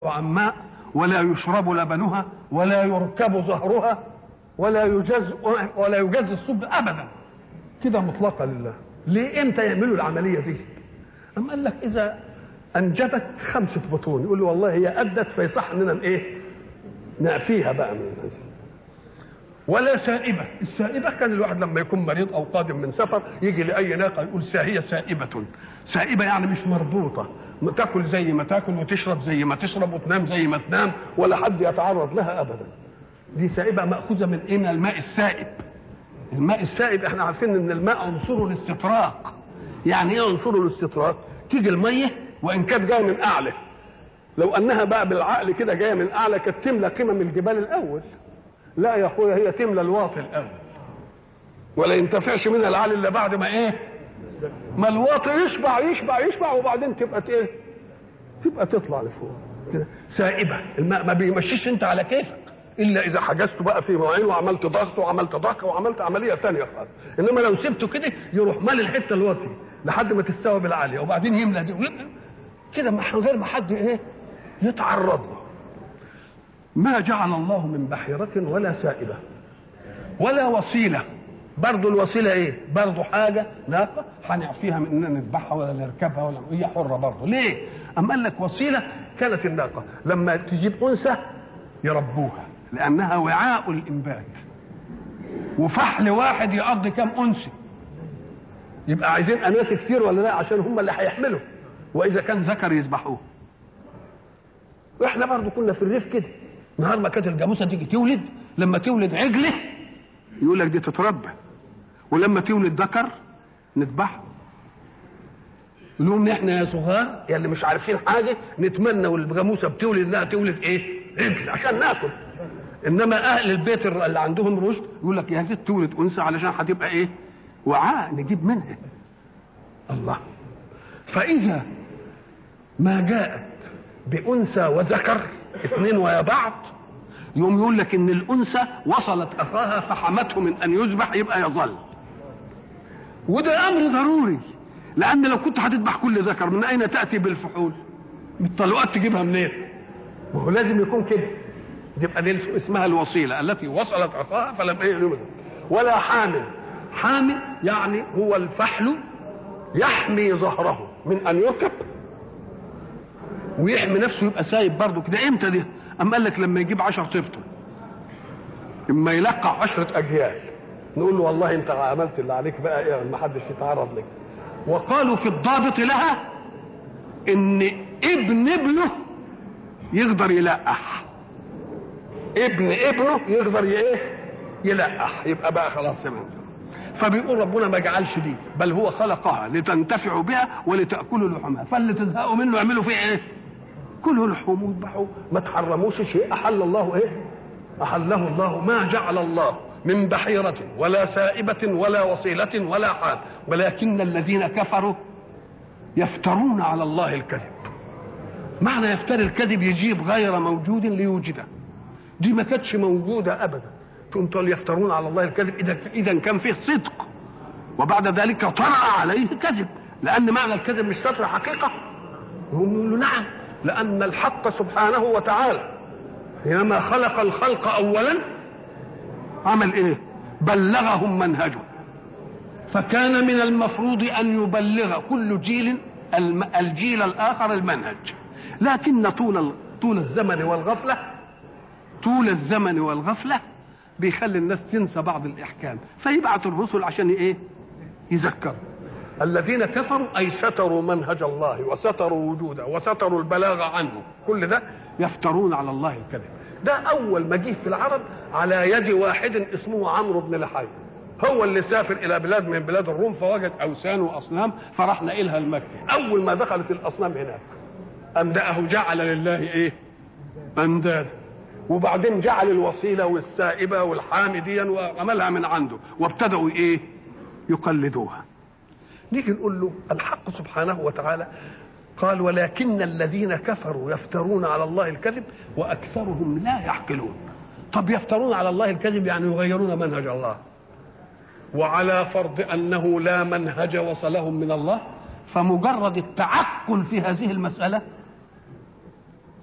عن ماء ولا يشرب لبنها ولا يركب ظهرها ولا يجاز ولا يجاز الصب ابدا كده مطلقه لله ليه امتى يعملوا العمليه دي أم قال لك اذا انجبت خمسه بطون يقول له والله هي ادت فيصح اننا ايه نعفيها بقى من هذه ولا سائبة السائبة كان الواحد لما يكون مريض أو قادم من سفر يجي لأي ناقة يقول هي سائبة سائبة يعني مش مربوطة تاكل زي ما تاكل وتشرب زي ما تشرب وتنام زي ما تنام ولا حد يتعرض لها أبدا دي سائبة مأخوذة من إيه من الماء السائب الماء السائب احنا عارفين ان الماء عنصره الاستطراق يعني ايه عنصره الاستطراق تيجي المية وإن كانت جاية من أعلى لو أنها بقى بالعقل كده جاية من أعلى كانت تملى قمم الجبال الأول لا يا اخويا هي تملى الواطي الاول ولا ينتفعش منها العالي الا بعد ما ايه ما الواطي يشبع يشبع يشبع وبعدين تبقى ايه تبقى تطلع لفوق كده سائبه الماء ما بيمشيش انت على كيفك الا اذا حجزت بقى في مواعين وعملت ضغط وعملت ضغط وعملت عمليه ثانيه خالص انما لو سبته كده يروح مال الحته الواطي لحد ما تستوي بالعاليه وبعدين يملى دي كده من غير ما حد ايه يتعرض له ما جعل الله من بحيرة ولا سائبة ولا وسيلة برضه الوسيلة ايه برضه حاجة ناقة هنعفيها من اننا نذبحها ولا نركبها ولا هي حرة برضه ليه أم قال لك وسيلة كانت الناقة لما تجيب أنثى يربوها لأنها وعاء الإنبات وفحل واحد يقضي كام أنثى يبقى عايزين أناس كتير ولا لا عشان هم اللي هيحملوا وإذا كان ذكر يذبحوه واحنا برضه كنا في الريف كده نهار ما كانت الجاموسه تيجي تولد لما تولد عجله يقول لك دي تتربى ولما تولد ذكر نذبحه لهم احنا يا صغار يا اللي مش عارفين حاجه نتمنى والجاموسه بتولد انها تولد ايه؟ عجل عشان ناكل انما اهل البيت اللي عندهم رشد يقول لك يا ست تولد انثى علشان هتبقى ايه؟ وعاء نجيب منها الله فاذا ما جاءت بانثى وذكر اثنين ويا بعض يوم يقول لك ان الانثى وصلت اخاها فحمته من ان يذبح يبقى يظل وده امر ضروري لان لو كنت هتذبح كل ذكر من اين تاتي بالفحول بالطلقات تجيبها منين ما هو لازم يكون كده يبقى دي اسمها الوصيله التي وصلت اخاها فلم ايه ولا حامل حامل يعني هو الفحل يحمي ظهره من ان يركب ويحمي نفسه يبقى سايب برضه كده امتى ده؟ اما قال لك لما يجيب 10 طفته اما يلقع عشرة اجيال نقول له والله انت عملت اللي عليك بقى ايه ما حدش يتعرض لك وقالوا في الضابط لها ان ابن ابنه يقدر يلقح ابن ابنه يقدر ايه يلقح يبقى بقى خلاص تمام فبيقول ربنا ما جعلش دي بل هو خلقها لتنتفعوا بها ولتاكلوا لحومها فاللي تزهقوا منه اعملوا فيه ايه كلوا لحوم واذبحوا ما تحرموش شيء احل الله ايه احله الله ما جعل الله من بحيرة ولا سائبة ولا وصيلة ولا حال ولكن الذين كفروا يفترون على الله الكذب معنى يفتري الكذب يجيب غير موجود ليوجده دي ما كانتش موجودة أبدا تقوم تقول يفترون على الله الكذب إذا إذا كان فيه صدق وبعد ذلك طرأ عليه كذب لأن معنى الكذب مش ستر حقيقة هم يقولوا نعم لأن الحق سبحانه وتعالى حينما خلق الخلق أولا عمل إيه؟ بلغهم منهجه فكان من المفروض أن يبلغ كل جيل الجيل الآخر المنهج لكن طول طول الزمن والغفلة طول الزمن والغفلة بيخلي الناس تنسى بعض الإحكام فيبعث الرسل عشان إيه؟ يذكروا الذين كفروا أي ستروا منهج الله وستروا وجوده وستروا البلاغ عنه كل ده يفترون على الله الكذب ده أول ما جه في العرب على يد واحد اسمه عمرو بن لحي هو اللي سافر إلى بلاد من بلاد الروم فوجد أوثان وأصنام فراح نقلها لمكة أول ما دخلت الأصنام هناك أمدأه جعل لله إيه أندادا وبعدين جعل الوسيلة والسائبة والحامديا وعملها من عنده وابتدأوا إيه يقلدوها نيجي نقول له الحق سبحانه وتعالى قال ولكن الذين كفروا يفترون على الله الكذب واكثرهم لا يعقلون طب يفترون على الله الكذب يعني يغيرون منهج الله وعلى فرض انه لا منهج وصلهم من الله فمجرد التعقل في هذه المساله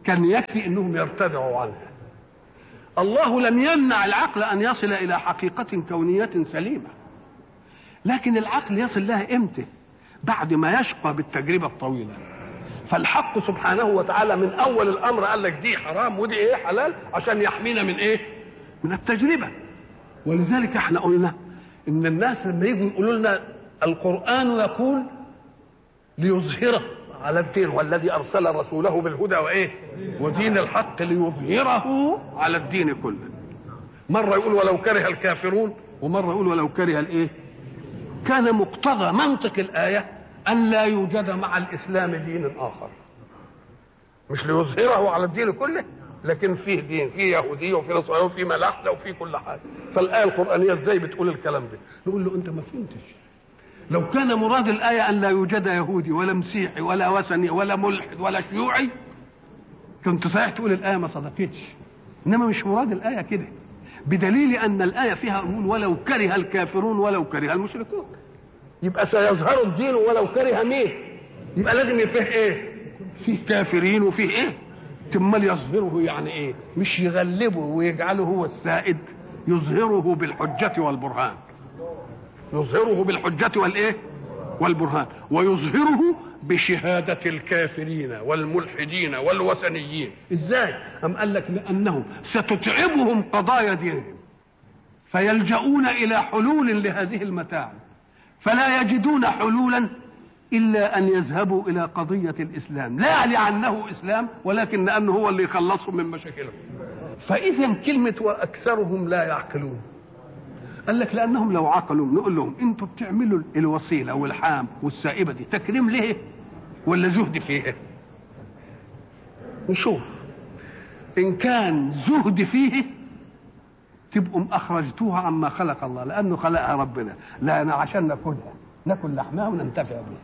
كان يكفي انهم يرتدعوا عنها الله لم يمنع العقل ان يصل الى حقيقه كونيه سليمه لكن العقل يصل لها امتى بعد ما يشقى بالتجربه الطويله فالحق سبحانه وتعالى من اول الامر قال لك دي حرام ودي ايه حلال عشان يحمينا من ايه من التجربه ولذلك احنا قلنا ان الناس لما يجوا يقولوا لنا القران يقول ليظهره على الدين والذي ارسل رسوله بالهدى وايه ودين الحق ليظهره على الدين كله مره يقول ولو كره الكافرون ومره يقول ولو كره الايه كان مقتضى منطق الايه ان لا يوجد مع الاسلام دين اخر مش ليظهره على الدين كله لكن فيه دين فيه يهوديه وفيه نصرانيه وفيه ملاحده وفيه كل حاجه فالايه القرانيه ازاي بتقول الكلام ده نقول له انت ما فهمتش لو كان مراد الآية أن لا يوجد يهودي ولا مسيحي ولا وثني ولا ملحد ولا شيوعي كنت صحيح تقول الآية ما صدقتش إنما مش مراد الآية كده بدليل أن الآية فيها أقول ولو كره الكافرون ولو كره المشركون يبقى سيظهر الدين ولو كره مين يبقى لازم فيه ايه فيه كافرين وفيه ايه تمال يظهره يعني ايه مش يغلبه ويجعله هو السائد يظهره بالحجة والبرهان يظهره بالحجة والإيه؟ والبرهان ويظهره بشهادة الكافرين والملحدين والوثنيين إزاي؟ أم قال لك لأنه ستتعبهم قضايا دينهم فيلجؤون إلى حلول لهذه المتاع فلا يجدون حلولا إلا أن يذهبوا إلى قضية الإسلام لا لأنه إسلام ولكن لأنه هو اللي يخلصهم من مشاكلهم فإذا كلمة وأكثرهم لا يعقلون قال لك لانهم لو عقلوا نقول لهم انتوا بتعملوا الوسيله والحام والسائبه دي تكريم ليه ولا زهد فيه نشوف ان كان زهد فيه تبقوا اخرجتوها عما خلق الله لانه خلقها ربنا لا أنا عشان ناكلها ناكل لحمها وننتفع بها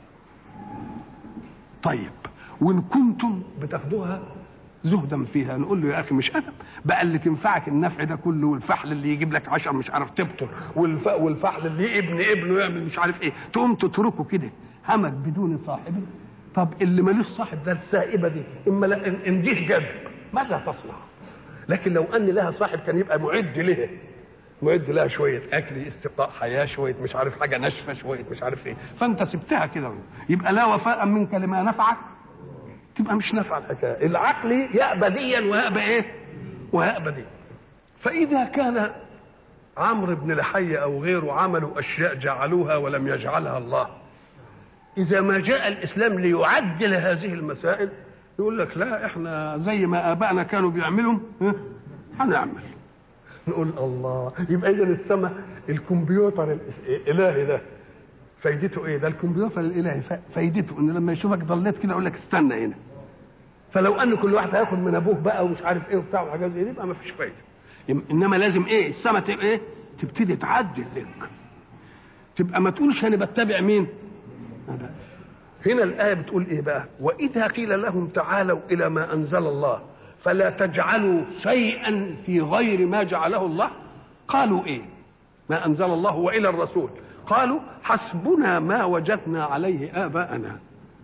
طيب وان كنتم بتاخدوها زهدا فيها نقول له يا اخي مش ادب بقى اللي تنفعك النفع ده كله والفحل اللي يجيب لك عشر مش عارف تبطل والف... والفحل اللي ابن ابنه يعمل مش عارف ايه تقوم تتركه كده همك بدون صاحبه طب اللي ملوش صاحب ده السائبه دي اما لا ان جه جد ماذا تصنع لكن لو ان لها صاحب كان يبقى معد لها معد لها شويه اكل استبقاء حياه شويه مش عارف حاجه ناشفه شويه مش عارف ايه فانت سبتها كده يبقى لا وفاء منك لما نفعك تبقى مش نافعه الحكايه العقل يأبى ديا ويأبى ايه ويأبى دي فإذا كان عمرو بن لحي أو غيره عملوا أشياء جعلوها ولم يجعلها الله إذا ما جاء الإسلام ليعدل هذه المسائل يقول لك لا احنا زي ما آبائنا كانوا بيعملوا هنعمل نقول الله يبقى إذا السماء الكمبيوتر الإلهي ده فايدته ايه ده الكمبيوتر الالهي فايدته ان لما يشوفك ضليت كده يقول لك استنى هنا فلو ان كل واحد هياخد من ابوه بقى ومش عارف ايه وبتاع وحاجات زي دي يبقى ما فيش فايده انما لازم ايه السما تبقى ايه تبتدي تعدل لك تبقى ما تقولش انا بتبع مين هنا الايه بتقول ايه بقى واذا قيل لهم تعالوا الى ما انزل الله فلا تجعلوا شيئا في غير ما جعله الله قالوا ايه ما انزل الله والى الرسول قالوا حسبنا ما وجدنا عليه آباءنا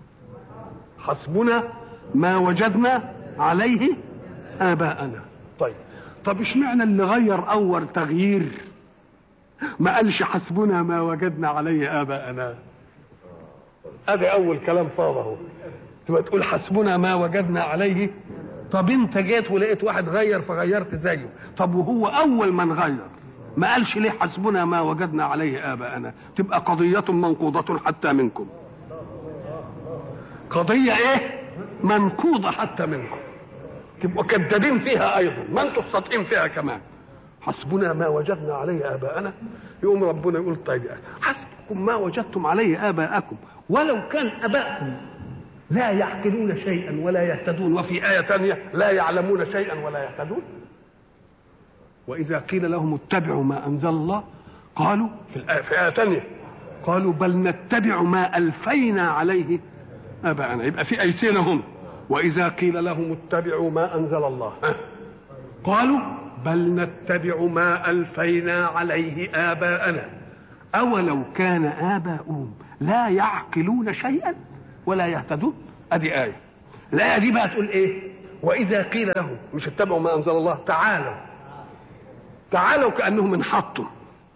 حسبنا ما وجدنا عليه آباءنا طيب طب اشمعنى اللي غير أول تغيير ما قالش حسبنا ما وجدنا عليه آباءنا ادي أول كلام فاضه تبقى تقول حسبنا ما وجدنا عليه طب انت جيت ولقيت واحد غير فغيرت زيه طب وهو أول من غير ما قالش ليه حسبنا ما وجدنا عليه آباءنا تبقى قضية منقوضة حتى منكم قضية ايه منقوضة حتى منكم تبقوا كذابين فيها ايضا ما انتم صادقين فيها كمان حسبنا ما وجدنا عليه اباءنا يقوم ربنا يقول طيب حسبكم ما وجدتم عليه اباءكم ولو كان اباءكم لا يعقلون شيئا ولا يهتدون وفي آية ثانية لا يعلمون شيئا ولا يهتدون وإذا قيل لهم اتبعوا ما أنزل الله قالوا في الآية في آية ثانية قالوا بل نتبع ما ألفينا عليه آباءنا يبقى في آيتين هم وإذا قيل لهم اتبعوا ما أنزل الله قالوا بل نتبع ما ألفينا عليه آباءنا أولو كان آباؤهم لا يعقلون شيئا ولا يهتدون أدي آية الآية دي بقى تقول إيه واذا قيل لهم مش اتبعوا ما انزل الله تعالوا تعالوا كانهم انحطوا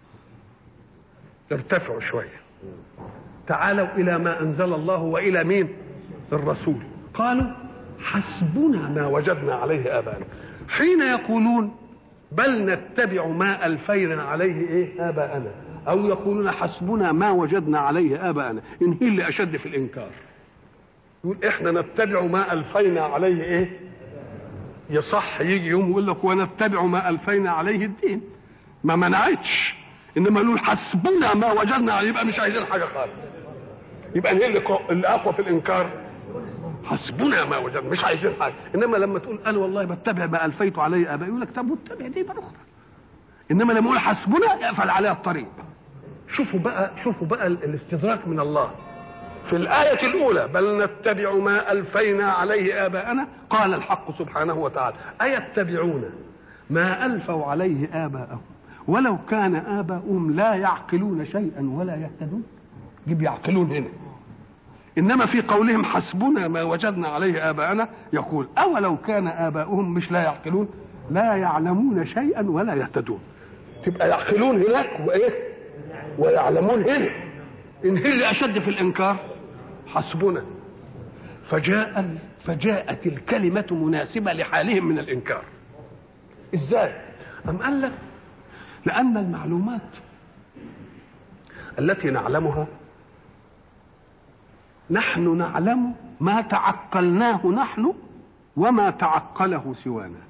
ارتفعوا شويه تعالوا الى ما انزل الله والى مين الرسول قالوا حسبنا ما وجدنا عليه ابانا حين يقولون بل نتبع ما الفينا عليه ايه اباءنا او يقولون حسبنا ما وجدنا عليه اباءنا ان هي اللي اشد في الانكار يقول احنا نتبع ما الفينا عليه ايه يصح يجي يوم يقول لك ونتبع ما الفينا عليه الدين ما منعتش انما يقول حسبنا ما وجدنا عليه يبقى مش عايزين حاجه خالص يبقى هي اللي اللي اقوى في الانكار حسبنا ما وجدنا مش عايزين حاجه انما لما تقول انا والله بتبع ما الفيت عليه ابائي يقول لك طب واتبع دي بقى اخرى انما لما يقول حسبنا يقفل عليها الطريق شوفوا بقى شوفوا بقى الاستدراك من الله في الآية الأولى بل نتبع ما ألفينا عليه آباءنا قال الحق سبحانه وتعالى أيتبعون ما ألفوا عليه آباءهم ولو كان آباؤهم لا يعقلون شيئا ولا يهتدون جيب يعقلون هنا إنما في قولهم حسبنا ما وجدنا عليه آباءنا يقول أولو كان آباؤهم مش لا يعقلون لا يعلمون شيئا ولا يهتدون تبقى يعقلون هناك وإيه ويعلمون هنا إن هي اللي أشد في الإنكار حسبنا فجاء فجاءت الكلمة مناسبة لحالهم من الإنكار إزاي؟ أم قال لك لأن المعلومات التي نعلمها نحن نعلم ما تعقلناه نحن وما تعقله سوانا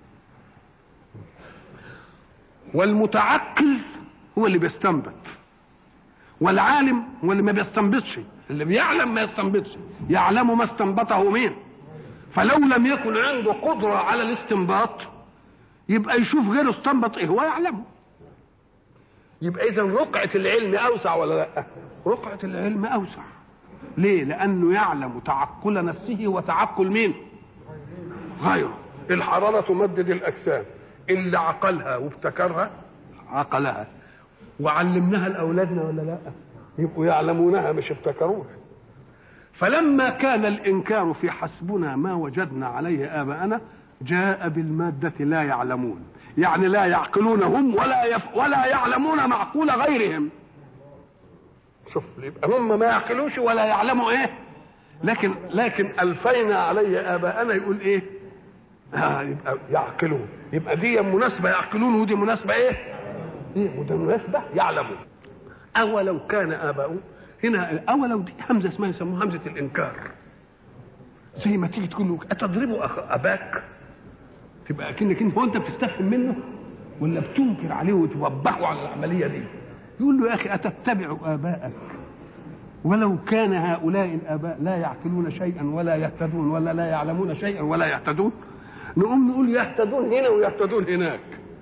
والمتعقل هو اللي بيستنبط والعالم هو اللي ما بيستنبطش اللي بيعلم ما يستنبطش يعلم ما استنبطه مين فلو لم يكن عنده قدرة على الاستنباط يبقى يشوف غيره استنبط ايه هو يعلمه يبقى اذا رقعة العلم اوسع ولا لا رقعة العلم اوسع ليه لانه يعلم تعقل نفسه وتعقل مين غيره الحرارة تمدد الاجسام اللي عقلها وابتكرها عقلها وعلمناها لاولادنا ولا لا يبقوا يعلمونها مش ابتكروها فلما كان الانكار في حسبنا ما وجدنا عليه اباءنا جاء بالماده لا يعلمون يعني لا يعقلون هم ولا يف ولا يعلمون معقول غيرهم شوف يبقى هم ما يعقلوش ولا يعلموا ايه لكن لكن الفينا عليه اباءنا يقول ايه آه يبقى يعقلون يبقى دي مناسبه يعقلون ودي مناسبه ايه ايه وده مناسبه يعلمون اولو كان اباؤهم هنا اولو دي همزه اسمها يسموها همزه الانكار زي ما تيجي تقول له اتضربوا أخ اباك تبقى اكنك انت هو انت بتستفهم منه ولا بتنكر عليه وتوبخه على العمليه دي يقول له يا اخي اتتبع اباءك ولو كان هؤلاء الاباء لا يعقلون شيئا ولا يهتدون ولا لا يعلمون شيئا ولا يهتدون نقوم نقول يهتدون هنا ويهتدون هناك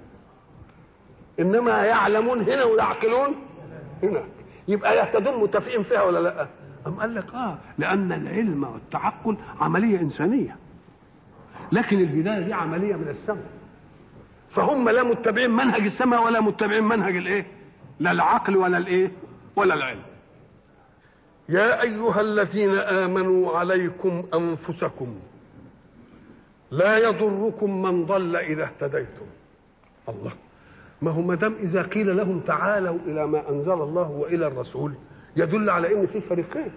انما يعلمون هنا ويعقلون هناك يبقى يهتدون متفقين فيها ولا لا أم قال لك اه لان العلم والتعقل عمليه انسانيه لكن الهدايه دي عمليه من السماء فهم لا متبعين منهج السماء ولا متبعين منهج الايه لا العقل ولا الايه ولا العلم يا ايها الذين امنوا عليكم انفسكم لا يضركم من ضل اذا اهتديتم الله ما هو ما دام اذا قيل لهم تعالوا الى ما انزل الله والى الرسول يدل على ان في فريقين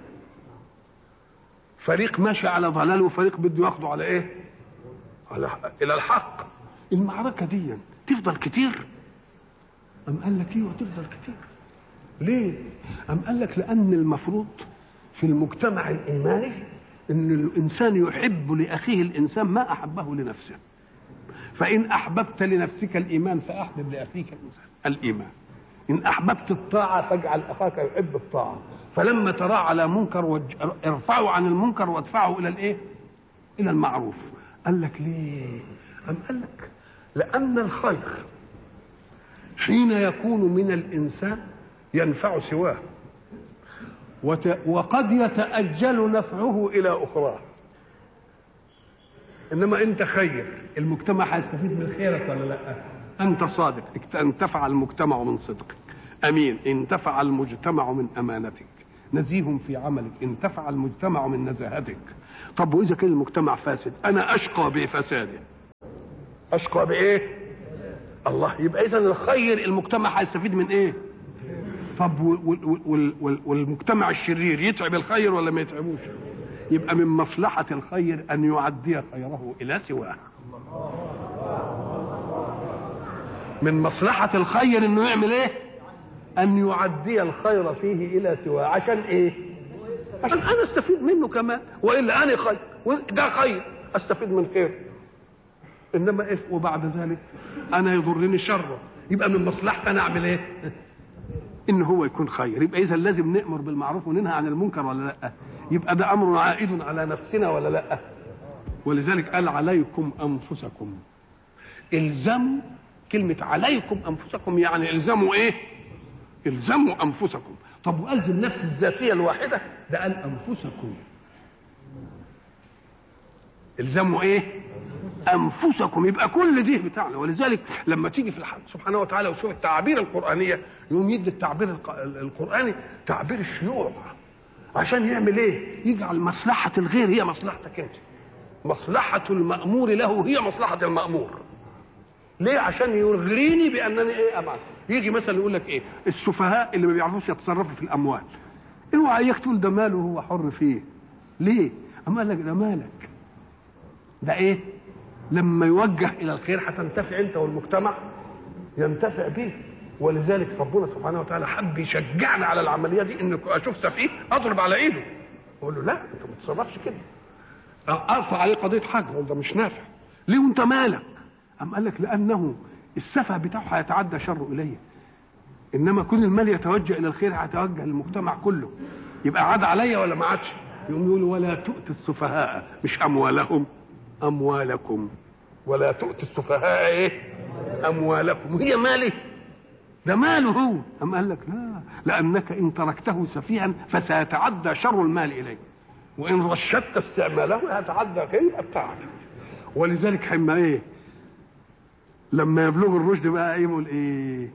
فريق ماشي على ضلال وفريق بده ياخده على ايه على الى الحق المعركه دي تفضل كتير ام قال لك ايوه تفضل كتير ليه ام قال لك لان المفروض في المجتمع الايماني ان الانسان يحب لاخيه الانسان ما احبه لنفسه فإن أحببت لنفسك الإيمان فأحبب لأخيك الإيمان إن أحببت الطاعة فاجعل أخاك يحب الطاعة فلما ترى على منكر وج... ارفعوا عن المنكر وادفعوا إلى الإيه؟ إلى المعروف قال لك ليه؟ أم قال لك لأن الخير حين يكون من الإنسان ينفع سواه وت... وقد يتأجل نفعه إلى أخراه انما انت خير المجتمع هيستفيد من خيرك ولا لا انت صادق انتفع المجتمع من صدقك امين انتفع المجتمع من امانتك نزيه في عملك انتفع المجتمع من نزاهتك طب واذا كان المجتمع فاسد انا اشقى بفساده اشقى بايه الله يبقى اذا الخير المجتمع هيستفيد من ايه طب وال- وال- وال- والمجتمع الشرير يتعب الخير ولا ما يتعبوش يبقى من مصلحة الخير أن يعدي خيره إلى سواه من مصلحة الخير أنه يعمل إيه أن يعدي الخير فيه إلى سواه عشان إيه عشان أنا أستفيد منه كمان وإلا أنا خير ده خير أستفيد من خير إنما إيه وبعد ذلك أنا يضرني شره يبقى من مصلحتي أنا أعمل إيه ان هو يكون خير يبقى اذا لازم نامر بالمعروف وننهى عن المنكر ولا لا يبقى ده امر عائد على نفسنا ولا لا ولذلك قال عليكم انفسكم الزموا كلمه عليكم انفسكم يعني الزموا ايه الزموا انفسكم طب والزم نفس الذاتيه الواحده ده قال انفسكم الزموا ايه انفسكم يبقى كل دي بتاعنا ولذلك لما تيجي في الحق سبحانه وتعالى وشوف التعابير القرانيه يقوم يدي التعبير الق- القراني تعبير الشيوع عشان يعمل ايه يجعل مصلحه الغير هي مصلحتك انت مصلحه المامور له هي مصلحه المامور ليه عشان يغريني بانني ايه ابعد يجي مثلا يقول لك ايه السفهاء اللي ما بيعرفوش يتصرفوا في الاموال اوعى اياك تقول ده ماله هو حر فيه ليه اما قال لك ده مالك ده ايه لما يوجه الى الخير هتنتفع انت والمجتمع ينتفع به ولذلك ربنا سبحانه وتعالى حب يشجعنا على العمليه دي ان اشوف سفيه اضرب على ايده اقول له لا انت ما تتصرفش كده ارفع عليه قضيه حاجه اقول ده مش نافع ليه وانت مالك أم قال لك لانه السفه بتاعه هيتعدى شره اليه انما كل المال يتوجه الى الخير هيتوجه للمجتمع كله يبقى عاد عليا ولا ما عادش يقوم يقول ولا تؤتي السفهاء مش اموالهم اموالكم ولا تؤتي السفهاء ايه اموالكم هي مالي ده ماله هو أم قال لك لا لأنك إن تركته سفيها فسيتعدى شر المال إليه وإن رشدت استعماله هيتعدى خير بتاعك ولذلك حما إيه لما يبلغ الرشد بقى يقول إيه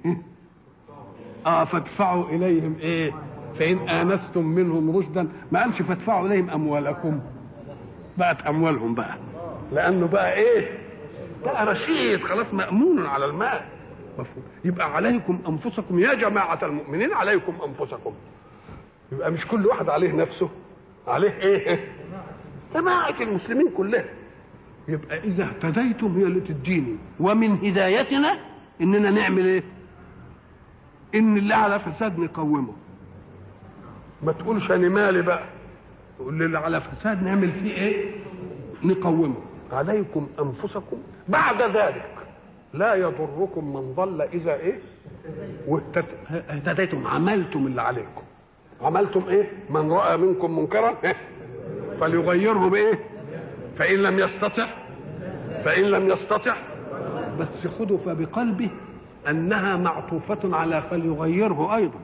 اه فادفعوا إليهم إيه فإن آنستم منهم رشدا ما قالش فادفعوا إليهم أموالكم بقت أموالهم بقى لأنه بقى إيه بقى رشيد خلاص مأمون على المال مفهوم يبقى عليكم انفسكم يا جماعه المؤمنين عليكم انفسكم يبقى مش كل واحد عليه نفسه عليه ايه جماعه المسلمين كلها يبقى اذا اهتديتم هي اللي تديني ومن هدايتنا اننا نعمل ايه ان اللي على فساد نقومه ما تقولش انا مالي بقى تقول اللي على فساد نعمل فيه ايه نقومه عليكم انفسكم بعد ذلك لا يضركم من ضل اذا ايه واهتد- اهتديتم عملتم اللي عليكم عملتم ايه من راى منكم منكرا إيه؟ فليغيره بايه فان لم يستطع فان لم يستطع بس خذوا فبقلبه انها معطوفه على فليغيره ايضا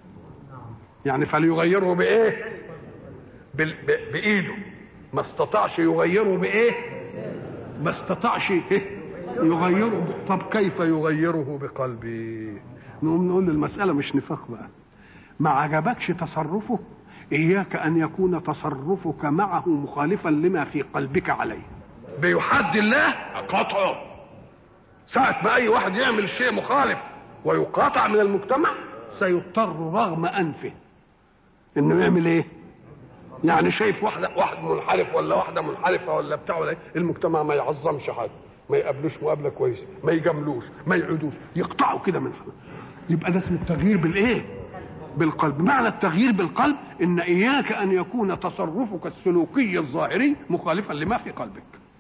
يعني فليغيره بايه بال- ب- بايده ما استطاعش يغيره بايه ما استطاعش إيه؟ يغيره ب- طب كيف يغيره بقلبي نقوم نقول المسألة مش نفاق بقى ما عجبكش تصرفه إياك أن يكون تصرفك معه مخالفا لما في قلبك عليه بيحد الله قطعه ساعة ما أي واحد يعمل شيء مخالف ويقاطع من المجتمع سيضطر رغم أنفه إنه يعمل إيه؟ يعني شايف واحدة واحد منحرف ولا واحدة منحرفة ولا بتاع ولا إيه؟ المجتمع ما يعظمش حد ما يقابلوش مقابلة كويسة ما يجاملوش ما يعودوش يقطعوا كده من حد يبقى ده اسمه التغيير بالإيه؟ بالقلب معنى التغيير بالقلب إن إياك أن يكون تصرفك السلوكي الظاهري مخالفا لما في قلبك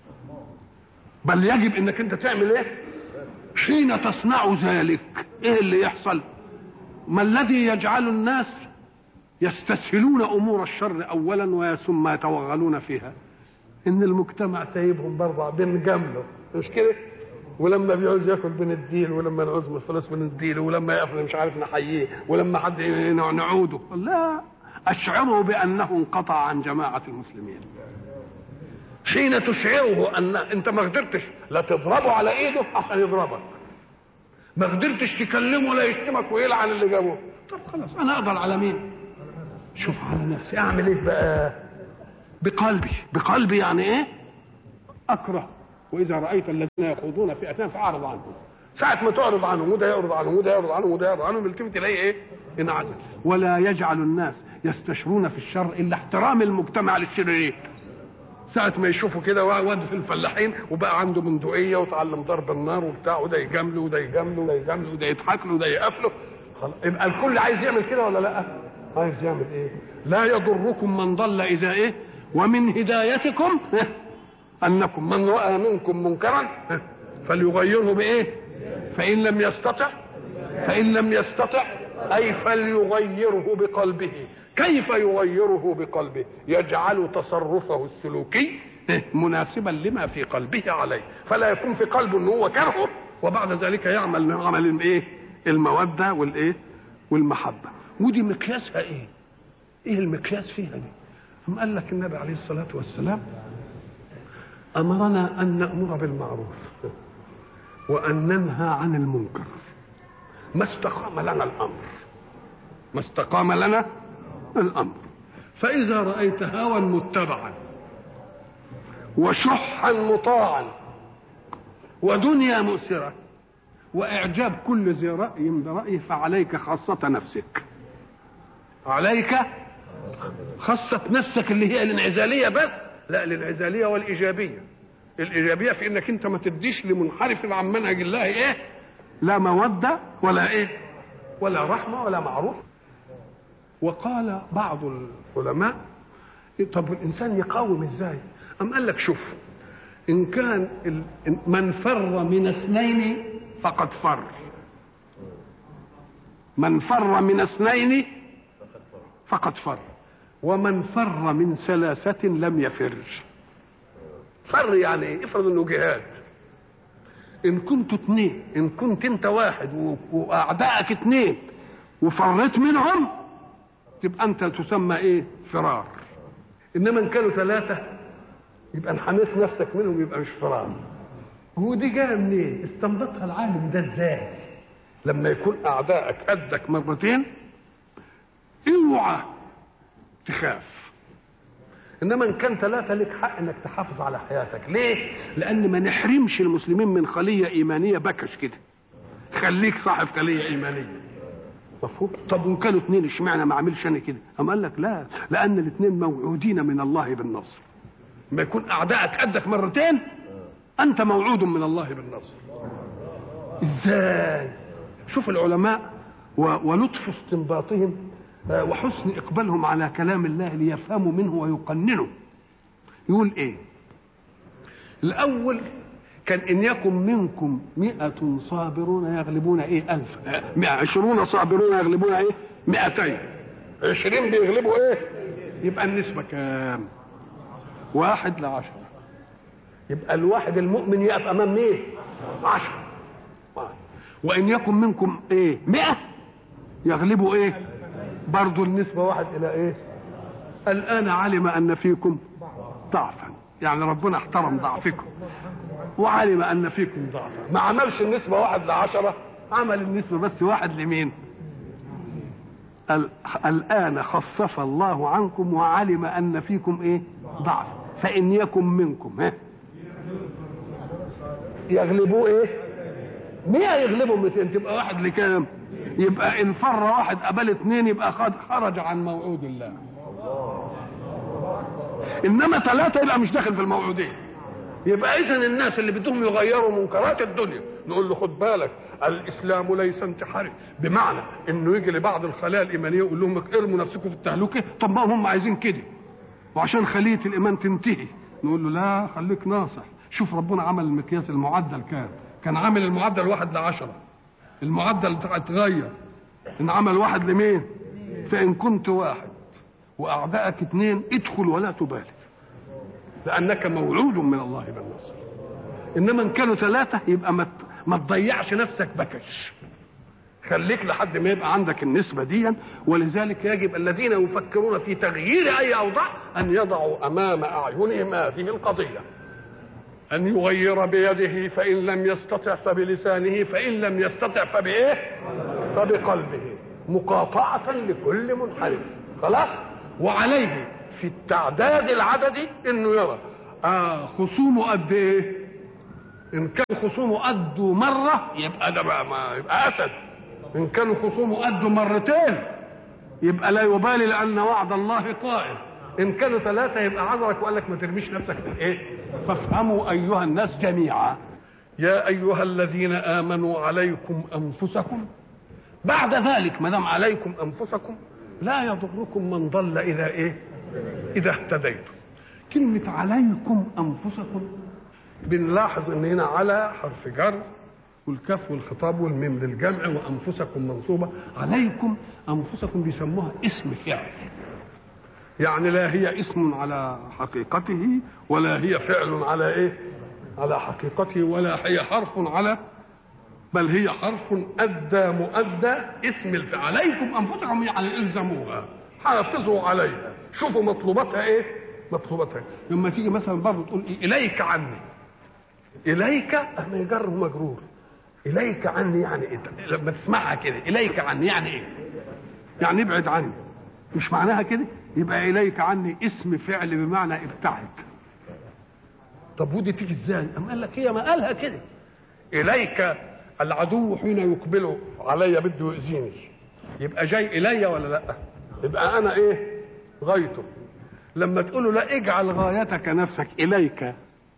بل يجب انك انت تعمل ايه حين تصنع ذلك ايه اللي يحصل ما الذي يجعل الناس يستسهلون امور الشر اولا ثم يتوغلون فيها ان المجتمع سايبهم برضه بنجامله مش كده ولما بيعوز ياكل بنديله ولما نعوز من الفلوس بنديله ولما يقفل مش عارف نحييه ولما حد نعوده لا اشعره بانه انقطع عن جماعه المسلمين حين تشعره ان انت ما قدرتش لا تضربه على ايده عشان يضربك ما قدرتش تكلمه لا يشتمك ويلعن اللي جابه طب خلاص انا اقدر على مين شوف على نفسي اعمل ايه بقى بقلبي بقلبي يعني ايه اكره واذا رايت الذين يخوضون في اتان فاعرض عنهم ساعة ما تعرض عنهم وده يعرض عنهم وده يعرض عنهم وده يعرض عنهم التفت تلاقي ايه؟ انعزل ولا يجعل الناس يستشرون في الشر الا احترام المجتمع للشريرين ساعة ما يشوفوا كده واد في الفلاحين وبقى عنده بندقية وتعلم ضرب النار وبتاع وده يجامله وده يجامله وده يجامله وده يضحك له وده يقفله يبقى الكل عايز يعمل كده ولا لا؟ عايز يعمل ايه؟ لا يضركم من ضل اذا ايه؟ ومن هدايتكم انكم من راى منكم منكرا فليغيره بايه؟ فان لم يستطع فان لم يستطع اي فليغيره بقلبه كيف يغيره بقلبه يجعل تصرفه السلوكي مناسبا لما في قلبه عليه فلا يكون في قلبه ان هو كرهه وبعد ذلك يعمل عمل الايه الموده والايه والمحبه ودي مقياسها ايه ايه المقياس فيها دي ثم قال لك النبي عليه الصلاه والسلام امرنا ان نامر بالمعروف وان ننهى عن المنكر ما استقام لنا الامر ما استقام لنا الامر فاذا رايت هوى متبعا وشحا مطاعا ودنيا مؤسره واعجاب كل ذي راي برايه فعليك خاصه نفسك عليك خاصة نفسك اللي هي الانعزالية بس لا الانعزالية والإيجابية الإيجابية في إنك أنت ما تديش لمنحرف عن منهج الله إيه لا مودة ولا إيه ولا رحمة ولا معروف وقال بعض العلماء طب الانسان يقاوم ازاي ام قال لك شوف ان كان من فر من اثنين فقد فر من فر من اثنين فقد فر ومن فر من ثلاثة لم يفر فر يعني ايه افرض انه جهاد ان كنتوا اثنين ان كنت انت واحد واعدائك اثنين وفريت منهم تبقى انت تسمى ايه فرار انما ان كانوا ثلاثه يبقى انحميت نفسك منهم يبقى مش فرار ودي جايه منين استنبطها العالم ده ازاي لما يكون اعدائك قدك مرتين اوعى تخاف انما ان كان ثلاثه لك حق انك تحافظ على حياتك ليه لان ما نحرمش المسلمين من خليه ايمانيه بكش كده خليك صاحب خليه ايمانيه مفهوم طب وان كانوا اثنين اشمعنى ما عملش انا كده قام قال لك لا لان الاثنين موعودين من الله بالنصر ما يكون اعدائك قدك مرتين انت موعود من الله بالنصر ازاي شوف العلماء ولطف استنباطهم وحسن اقبالهم على كلام الله ليفهموا منه ويقننوا يقول ايه الاول كان إن يكن منكم مئة صابرون يغلبون إيه ألف مئة عشرون صابرون يغلبون إيه مئتين عشرين بيغلبوا إيه يبقى النسبة كام واحد لعشرة يبقى الواحد المؤمن يقف أمام مين عشرة وإن يكن منكم إيه مئة يغلبوا إيه برضو النسبة واحد إلى إيه الآن علم أن فيكم ضعفا يعني ربنا احترم ضعفكم وعلم ان فيكم ضعفا ما عملش النسبه واحد لعشره عمل النسبه بس واحد لمين الان خفف الله عنكم وعلم ان فيكم ايه ضعف فان يكن منكم ها يغلبوا ايه مئة يغلبوا 200 تبقى واحد لكام يبقى ان فر واحد قبل اثنين يبقى خرج عن موعود الله انما ثلاثه يبقى مش داخل في الموعودين يبقى اذا الناس اللي بدهم يغيروا منكرات الدنيا نقول له خد بالك الاسلام ليس انتحاري بمعنى انه يجي لبعض الخلايا الايمانيه يقول لهم ارموا نفسكم في التهلكه طب ما هم عايزين كده وعشان خليه الايمان تنتهي نقول له لا خليك ناصح شوف ربنا عمل المقياس المعدل كام كان عامل المعدل واحد لعشرة المعدل اتغير ان عمل واحد لمين فان كنت واحد واعدائك اثنين ادخل ولا تبالي لانك موعود من الله بالنصر انما ان كانوا ثلاثه يبقى ما ما تضيعش نفسك بكش خليك لحد ما يبقى عندك النسبة دي ولذلك يجب الذين يفكرون في تغيير أي أوضاع أن يضعوا أمام أعينهم هذه القضية أن يغير بيده فإن لم يستطع فبلسانه فإن لم يستطع فبإيه؟ فبقلبه مقاطعة لكل منحرف خلاص وعليه في التعداد العددي انه يرى آه خصومه قد ايه ان كان خصومه قده مره يبقى ده بقى ما يبقى اسد ان كانوا خصومه قده مرتين يبقى لا يبالي لان وعد الله قائم ان كانوا ثلاثه يبقى عذرك وقال لك ما ترميش نفسك في ايه فافهموا ايها الناس جميعا يا ايها الذين امنوا عليكم انفسكم بعد ذلك ما دام عليكم انفسكم لا يضركم من ضل اذا ايه اذا اهتديتم كلمه عليكم انفسكم بنلاحظ ان هنا على حرف جر والكاف والخطاب والميم للجمع وانفسكم منصوبه عليكم انفسكم بيسموها اسم فعل يعني لا هي اسم على حقيقته ولا هي فعل على ايه على حقيقته ولا هي حرف على بل هي حرف ادى مؤدى اسم الفعل عليكم انفسكم يعني الزموها حافظوا عليها شوفوا مطلوباتها ايه مطلوباتها لما تيجي مثلا برضه تقول إيه؟ اليك عني اليك انا يجر مجرور اليك عني يعني إيه؟ لما تسمعها كده اليك عني يعني ايه يعني ابعد عني مش معناها كده يبقى اليك عني اسم فعل بمعنى ابتعد طب ودي تيجي ازاي ام قال لك هي ما قالها كده اليك العدو حين يقبل علي بده يؤذيني يبقى جاي الي ولا لا يبقى انا ايه غايته لما تقول له لا اجعل غايتك نفسك اليك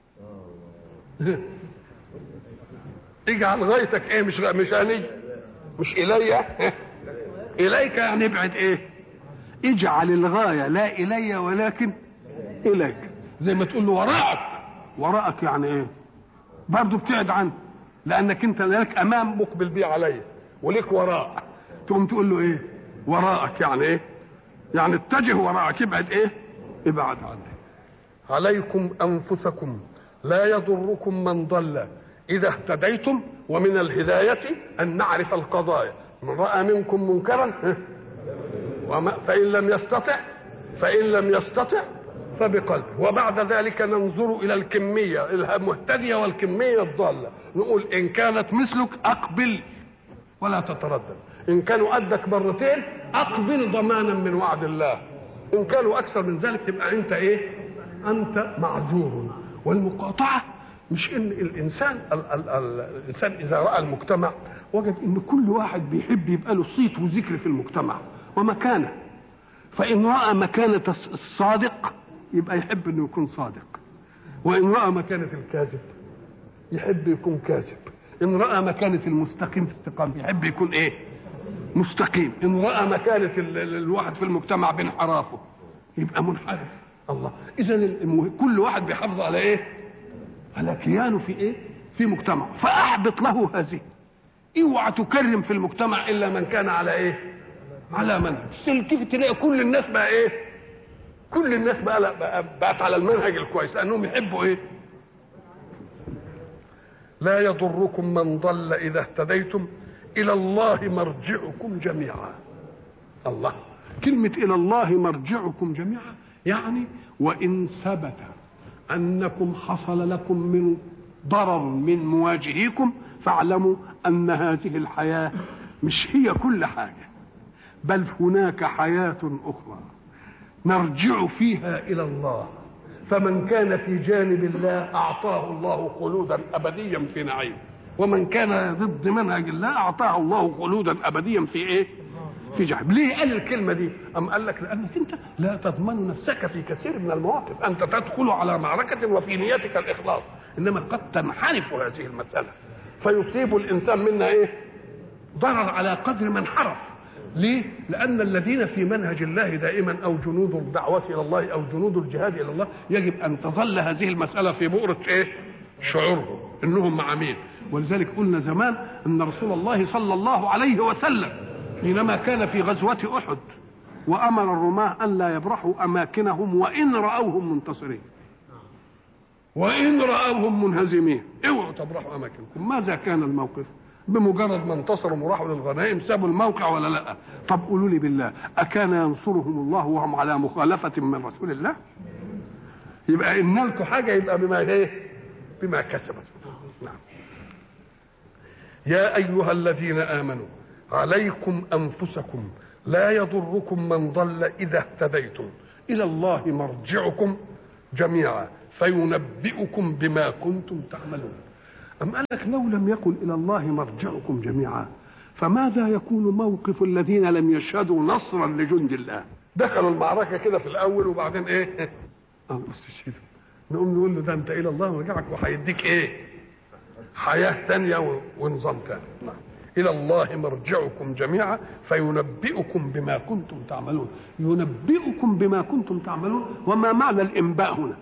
اجعل غايتك ايه مش مش اني مش الي اليك يعني ابعد ايه اجعل الغايه لا الي ولكن اليك زي ما تقول له وراءك وراءك يعني ايه برضه ابتعد عنه لانك انت لك امام مقبل بيه عليا وليك وراء تقوم تقول له ايه وراءك يعني ايه يعني اتجه وراءك ابعد ايه ابعد عنه عليكم انفسكم لا يضركم من ضل اذا اهتديتم ومن الهدايه ان نعرف القضايا من راى منكم منكرا وما فان لم يستطع فان لم يستطع فبقلبه وبعد ذلك ننظر الى الكميه المهتديه والكميه الضاله نقول ان كانت مثلك اقبل ولا تتردد ان كانوا قدك مرتين اقبل ضمانا من وعد الله ان كانوا اكثر من ذلك تبقى انت ايه انت معذور والمقاطعه مش ان الانسان ال ال ال الانسان اذا راى المجتمع وجد ان كل واحد بيحب يبقى له صيت وذكر في المجتمع ومكانه فان راى مكانه الصادق يبقى يحب انه يكون صادق وان راى مكانه الكاذب يحب يكون كاذب ان راى مكانه المستقيم في استقامه يحب يكون ايه مستقيم ان راى مكانه ال- ال- الواحد في المجتمع بانحرافه يبقى منحرف الله اذا كل واحد بيحافظ على ايه على كيانه في ايه في مجتمع فاحبط له هذه اوعى تكرم في المجتمع الا من كان على ايه على منهج تلتفت تلاقي كل الناس بقى ايه كل الناس بقى, بقى بقت على المنهج الكويس لانهم يحبوا ايه لا يضركم من ضل اذا اهتديتم الى الله مرجعكم جميعا الله كلمه الى الله مرجعكم جميعا يعني وان ثبت انكم حصل لكم من ضرر من مواجهيكم فاعلموا ان هذه الحياه مش هي كل حاجه بل هناك حياه اخرى نرجع فيها الى الله فمن كان في جانب الله اعطاه الله خلودا ابديا في نعيم ومن كان ضد منهج الله اعطاه الله خلودا ابديا في ايه في جحيم ليه قال الكلمه دي ام قال لك لانك انت لا تضمن نفسك في كثير من المواقف انت تدخل على معركه وفي نيتك الاخلاص انما قد تنحرف هذه المساله فيصيب الانسان منا ايه ضرر على قدر ما انحرف ليه؟ لأن الذين في منهج الله دائما أو جنود الدعوة إلى الله أو جنود الجهاد إلى الله يجب أن تظل هذه المسألة في بؤرة إيه؟ شعورهم إنهم مع مين؟ ولذلك قلنا زمان أن رسول الله صلى الله عليه وسلم حينما كان في غزوة أحد وأمر الرماة أن لا يبرحوا أماكنهم وإن رأوهم منتصرين وإن رأوهم منهزمين اوعوا تبرحوا أماكنكم ماذا كان الموقف؟ بمجرد ما انتصروا وراحوا للغنائم سابوا الموقع ولا لا طب قولوا لي بالله اكان ينصرهم الله وهم على مخالفه من رسول الله يبقى ان نالكوا حاجه يبقى بما ايه بما كسبت نعم يا ايها الذين امنوا عليكم انفسكم لا يضركم من ضل اذا اهتديتم إلى الله مرجعكم جميعا فينبئكم بما كنتم تعملون أم قال لك لو لم يقل إلى الله مرجعكم جميعا فماذا يكون موقف الذين لم يشهدوا نصرا لجند الله دخلوا المعركة كده في الأول وبعدين إيه اه استشهدوا نقوم نقول له ده أنت إلى الله مرجعك وهيديك إيه حياة تانية ونظام تاني إلى الله مرجعكم جميعا فينبئكم بما كنتم تعملون ينبئكم بما كنتم تعملون وما معنى الإنباء هنا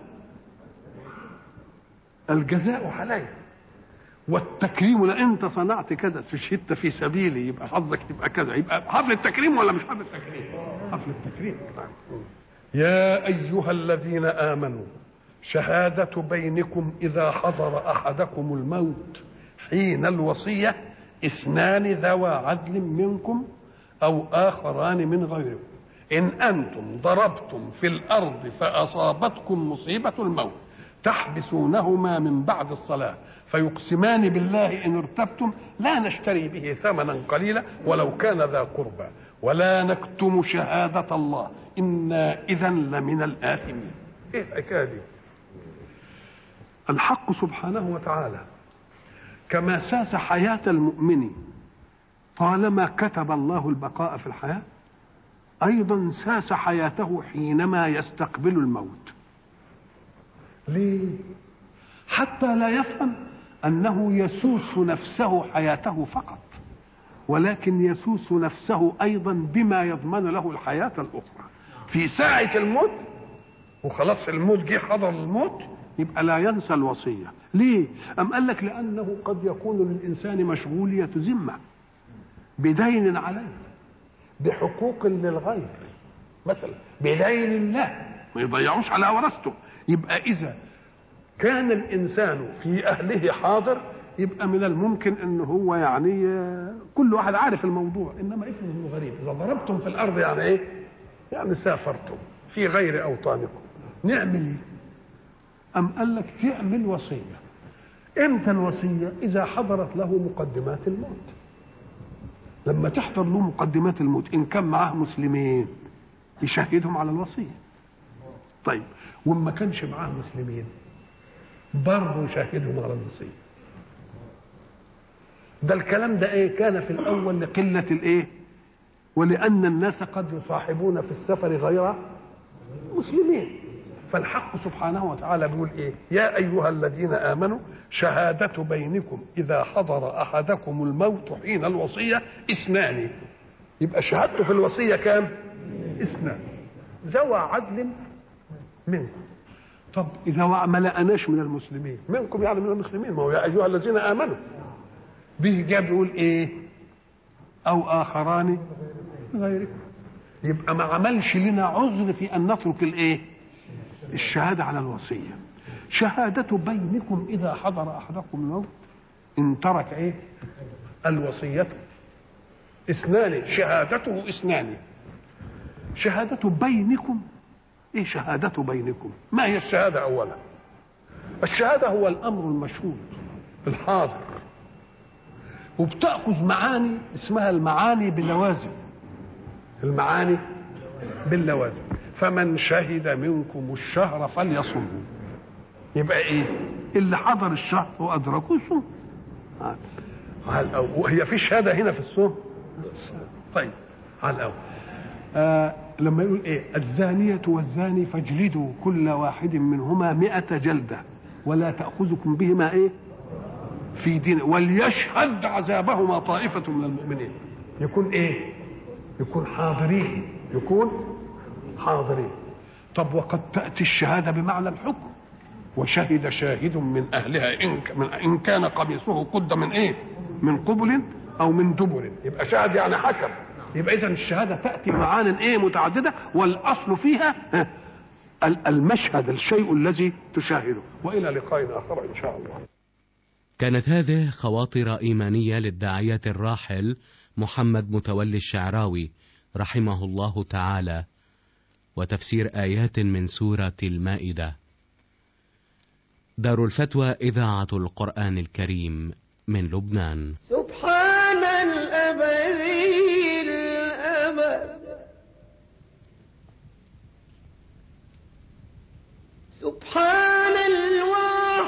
الجزاء عليه والتكريم لا انت صنعت كذا استشهدت في سبيلي يبقى حظك يبقى كذا يبقى حفل التكريم ولا مش حفل التكريم حفل التكريم يا ايها الذين امنوا شهادة بينكم إذا حضر أحدكم الموت حين الوصية اثنان ذوى عدل منكم أو آخران من غيركم إن أنتم ضربتم في الأرض فأصابتكم مصيبة الموت تحبسونهما من بعد الصلاة فيقسمان بالله إن ارتبتم لا نشتري به ثمنا قليلا ولو كان ذا قربى ولا نكتم شهادة الله إنا إذا لمن الآثمين إيه الحكاية دي الحق سبحانه وتعالى كما ساس حياة المؤمن طالما كتب الله البقاء في الحياة أيضا ساس حياته حينما يستقبل الموت ليه حتى لا يفهم أنه يسوس نفسه حياته فقط ولكن يسوس نفسه أيضا بما يضمن له الحياة الأخرى في ساعة الموت وخلاص الموت جه حضر الموت يبقى لا ينسى الوصية ليه أم قال لك لأنه قد يكون للإنسان مشغولية ذمة بدين عليه بحقوق للغير مثلا بدين الله ما يضيعوش على ورثته يبقى إذا كان الإنسان في أهله حاضر يبقى من الممكن ان هو يعني كل واحد عارف الموضوع انما افرض انه غريب اذا ضربتم في الارض يعني ايه؟ يعني سافرتم في غير اوطانكم نعمل ايه؟ أم قال لك تعمل وصية امتى الوصية إذا حضرت له مقدمات الموت لما تحضر له مقدمات الموت إن كان معاه مسلمين يشهدهم على الوصية طيب وما كانش معاه مسلمين برضه يشهدهم على الوصية ده الكلام ده ايه كان في الاول لقله الايه ولان الناس قد يصاحبون في السفر غير مسلمين فالحق سبحانه وتعالى بيقول ايه يا ايها الذين امنوا شهادة بينكم اذا حضر احدكم الموت حين الوصية اثنان يبقى شهادته في الوصية كام اثنان ذوى عدل منكم طب اذا ما لقناش من المسلمين منكم يعني من المسلمين ما هو يا ايها الذين امنوا بيجي جاب يقول ايه او اخران غيركم يبقى ما عملش لنا عذر في ان نترك الايه الشهادة على الوصية شهادة بينكم إذا حضر أحدكم الموت إن ترك إيه الوصية اثنان شهادته اثنان شهادة بينكم إيه شهادة بينكم ما هي الشهادة أولا الشهادة هو الأمر المشهود الحاضر وبتأخذ معاني اسمها المعاني باللوازم المعاني باللوازم فمن شهد منكم الشهر فليصمه يبقى ايه اللي حضر الشهر وادركه يصوم على الأول وهي في شهاده هنا في الصوم طيب على الاول آه لما يقول ايه الزانية والزاني فاجلدوا كل واحد منهما مئة جلدة ولا تأخذكم بهما ايه في دين وليشهد عذابهما طائفة من المؤمنين يكون ايه يكون حاضرين يكون حاضرين طب وقد تأتي الشهادة بمعنى الحكم وشهد شاهد من أهلها إن, من إن كان قميصه قد من إيه من قبل أو من دبر يبقى شهد يعني حكم يبقى إذا الشهادة تأتي معان إيه متعددة والأصل فيها المشهد الشيء الذي تشاهده وإلى لقاء آخر إن شاء الله كانت هذه خواطر إيمانية للداعية الراحل محمد متولي الشعراوي رحمه الله تعالى وتفسير آيات من سورة المائدة. دار الفتوى إذاعة القرآن الكريم من لبنان. سبحان الأبدي الأبد سبحان